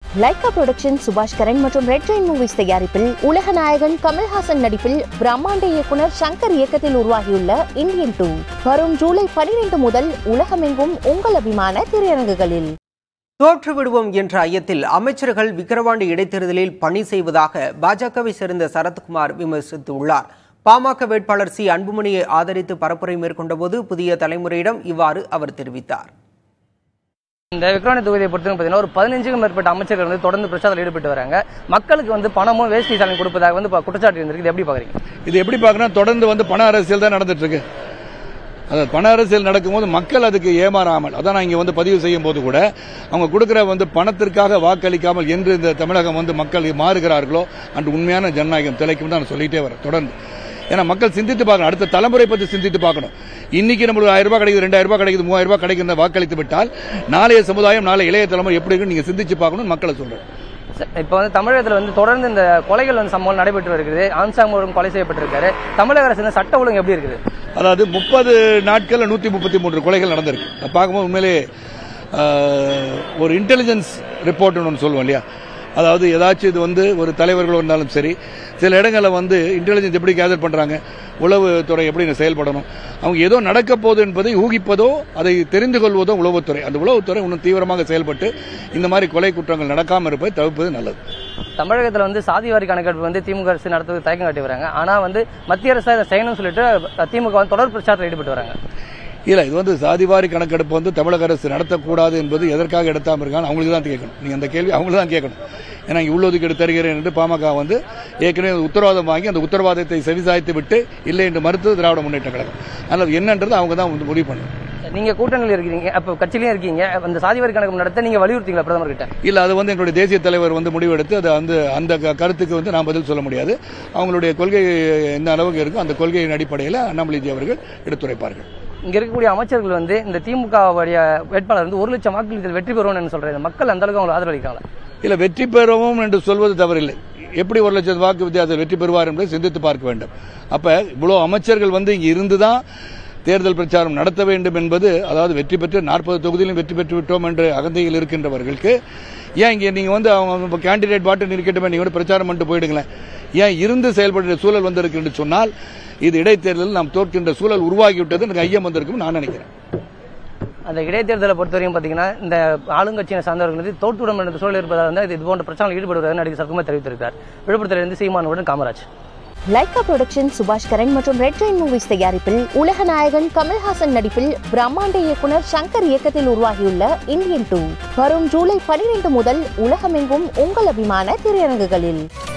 Lyca production Subaskaran மற்றும் red Jain movies தயாரிப்பில் உலக நாயகன் கமல்ஹாசன் நடிப்பில் பிரம்மாண்ட இயக்குனர் சங்கர் இயக்கத்தில் உருவாகியுள்ள இந்தியன் டூ வரும் ஜூலை பனிரெண்டு முதல் உலகமெங்கும் உங்கள் அபிமான திரையரங்குகளில் தோற்று விடுவோம் என்ற ஐயத்தில் அமைச்சர்கள் விக்கிரவாண்டி இடைத்தேர்தலில் பணி செய்வதாக பாஜகவை சேர்ந்த சரத்குமார் விமர்சித்துள்ளார் பாமக வேட்பாளர் சி அன்புமணியை ஆதரித்து பரப்புரை மேற்கொண்டபோது புதிய தலைமுறையிடம் இவ்வாறு அவர் தெரிவித்தார் இந்த விக்ரவாணி தொகுதியை பொறுத்தவரை பார்த்தீங்கன்னா ஒரு பதினஞ்சுக்கும் மேற்பட்ட அமைச்சர்கள் வந்து தொடர்ந்து பிரச்சாரத்தில் ஈடுபட்டு வராங்க மக்களுக்கு வந்து பணமும் வேஷ்டி சாலை கொடுப்பதாக வந்து இப்ப குற்றச்சாட்டு இருந்திருக்கு இது எப்படி பாக்குறீங்க இது எப்படி பார்க்கணும் தொடர்ந்து வந்து பண அரசியல் தான் நடந்துட்டு இருக்கு அது பண அரசியல் நடக்கும்போது மக்கள் அதுக்கு ஏமாறாமல் அதான் நான் இங்க வந்து பதிவு செய்யும் போது கூட அவங்க கொடுக்கிற வந்து பணத்திற்காக வாக்களிக்காமல் என்று இந்த தமிழகம் வந்து மக்கள் மாறுகிறார்களோ அன்று உண்மையான ஜனநாயகம் திளைக்கும் தான் நான் சொல்லிட்டே வரேன் தொடர்ந்து ஏன்னா மக்கள் சிந்தித்து பார்க்கணும் அடுத்த தலைமுறை பற்றி சிந்தித்து பார்க்கணும் இன்னைக்கு நம்மளுக்கு ஆயிரம் ரூபாய் கிடைக்குது ரெண்டாயிரம் ரூபாய் கிடைக்குது மூவாயிரம் ரூபாய் கிடைக்கிற வாக்களித்து விட்டால் நாளைய சமுதாயம் நாளை இளைய தலைமுறை எப்படி இருக்குன்னு நீங்க சிந்திச்சு பார்க்கணும் மக்களை சொல்றேன் ச- இப்ப வந்து தமிழகத்துல வந்து தொடர்ந்து இந்த கொலைகள் வந்து சம்பவம் நடைபெற்று வருகிறது ஆன்சாங் முருகன் கொலை செய்யப்பட்டிருக்காரு தமிழக அரசு இந்த சட்ட ஒழுங்கு எப்படி இருக்குது அதாவது முப்பது நாட்கள்ல நூத்தி முப்பத்தி மூன்று கொலைகள் நடந்திருக்கு அதை பார்க்கும்போது உண்மையிலே ஆஹ், ஒரு இன்டெலிஜென்ஸ் ரிப்போர்ட்னு ஒன்று சொல்லுவோம் இல்லையா அதாவது ஏதாச்சும் இது வந்து ஒரு தலைவர்கள் இருந்தாலும் சரி சில இடங்களில் வந்து இன்டெலிஜென்ஸ் எப்படி கேதர் பண்றாங்க உளவுத்துறை எப்படி செயல்படணும் அவங்க ஏதோ நடக்க போகுது என்பதை ஊகிப்பதோ அதை தெரிந்து கொள்வதோ உளவுத்துறை அந்த உளவுத்துறை இன்னும் தீவிரமாக செயல்பட்டு இந்த மாதிரி கொலை குற்றங்கள் நடக்காமல் இருப்பதை தவிர்ப்பது நல்லது தமிழகத்துல வந்து சாதிவாரி கணக்கெடுப்பு வந்து திமுக அரசு நடத்துவது தயக்கம் காட்டி வராங்க ஆனா வந்து மத்திய அரசு அதை செய்யணும்னு சொல்லிட்டு திமுக வந்து தொடர் பிரச்சாரத்தில் ஈடுபட்டு வராங்க இல்ல இது வந்து சாதிவாரி கணக்கெடுப்பு வந்து தமிழக அரசு நடத்தக்கூடாது என்பது எதற்காக எடுத்தாம இருக்காங்க அவங்களுக்கு தான் கேட்கணும் நீங்க அந்த கேள்வி அவங்களுக்கு தான் கேட்கணும் ஏன்னா இங்க உள்ளொதுக்கீடு தருகிறேன் என்று பாமக வந்து ஏற்கனவே உத்தரவாதம் வாங்கி அந்த உத்தரவாதத்தை செவிசாய்த்து விட்டு இல்லை என்று மறுத்து திராவிட முன்னேற்ற கழகம் அதனால் என்னன்றது அவங்க தான் வந்து முடிவு பண்ணணும் நீங்க கூட்டணியில் இருக்கீங்க அப்ப கட்சியிலயும் இருக்கீங்க அந்த சாதிவாரி கணக்கு நடத்த நீங்க வலியுறுத்தீங்களா பிரதமர் கிட்ட இல்ல அது வந்து எங்களுடைய தேசிய தலைவர் வந்து முடிவெடுத்து அது அந்த அந்த க- கருத்துக்கு வந்து நான் பதில் சொல்ல முடியாது அவங்களுடைய கொள்கை எந்த அளவுக்கு இருக்கோ அந்த கொள்கையின் அடிப்படையில் அண்ணாமலைஜி அவர்கள் எடுத்துரைப்பார்கள் இங்க இருக்கக்கூடிய அமைச்சர்கள் வந்து இந்த திமுக உடைய வேட்பாளர் வந்து ஒரு லட்சம் வாக்குகளில் வெற்றி பெறுவோம்னு சொல்றாங்க மக்கள் அந்த அளவுக்கு அவங்க ஆதரவளிக்காங்களா இல்ல வெற்றி பெறவும் என்று சொல்வது தவறில்லை எப்படி ஒரு லட்சம் வாக்கு வித்தியாசத்தில் வெற்றி பெறுவார் என்பதை சிந்தித்து பார்க்க வேண்டும் அப்ப இவ்வளவு அமைச்சர்கள் வந்து இங்க இருந்துதான் தேர்தல் பிரச்சாரம் நடத்த வேண்டும் என்பது அதாவது வெற்றி பெற்று நாற்பது தொகுதியிலும் வெற்றி பெற்று விட்டோம் என்று அகந்தையில் இருக்கின்றவர்களுக்கு ஏன் இங்க நீங்க வந்து அவங்க கேண்டிடேட் பாட்டு நிற்கட்டுமே நீங்க வந்து பிரச்சாரம் பண்ணிட்டு போயிடுங்களேன் ஏன் இருந்து செயல்படுற சூழல் வந்திருக்கு என்று சொன்னால் இது இடைத்தேர்தலில் நாம் தோற்கின்ற சூழல் உருவாகிவிட்டது எனக்கு ஐயம் வந்திருக்கும் நான் நினைக்கிறேன் அந்த இடைத்தேர்தலை பொறுத்தவரையும் பாத்தீங்கன்னா இந்த ஆளுங்கட்சியை சார்ந்தவர்கள் வந்து தோற்றுவிடம் என்ற சூழல் இருப்பதால் வந்து இது போன்ற பிரச்சனைகள் ஈடுபடுவதாக நடிகர் சரத்குமார் தெரிவித்திருக்கிறார் விழுப்புரத்திலிருந்து சீமானுடன் காமராஜ் லைகா புரொடக்ஷன் சுபாஷ் கரன் மற்றும் ரெட் ஜெயின் மூவிஸ் தயாரிப்பில் உலக நாயகன் கமல்ஹாசன் நடிப்பில் பிரம்மாண்ட இயக்குனர் சங்கர் இயக்கத்தில் உருவாகியுள்ள இந்தியன் டூ வரும் ஜூலை பனிரெண்டு முதல் உலகமெங்கும் உங்கள் அபிமான திரையரங்குகளில்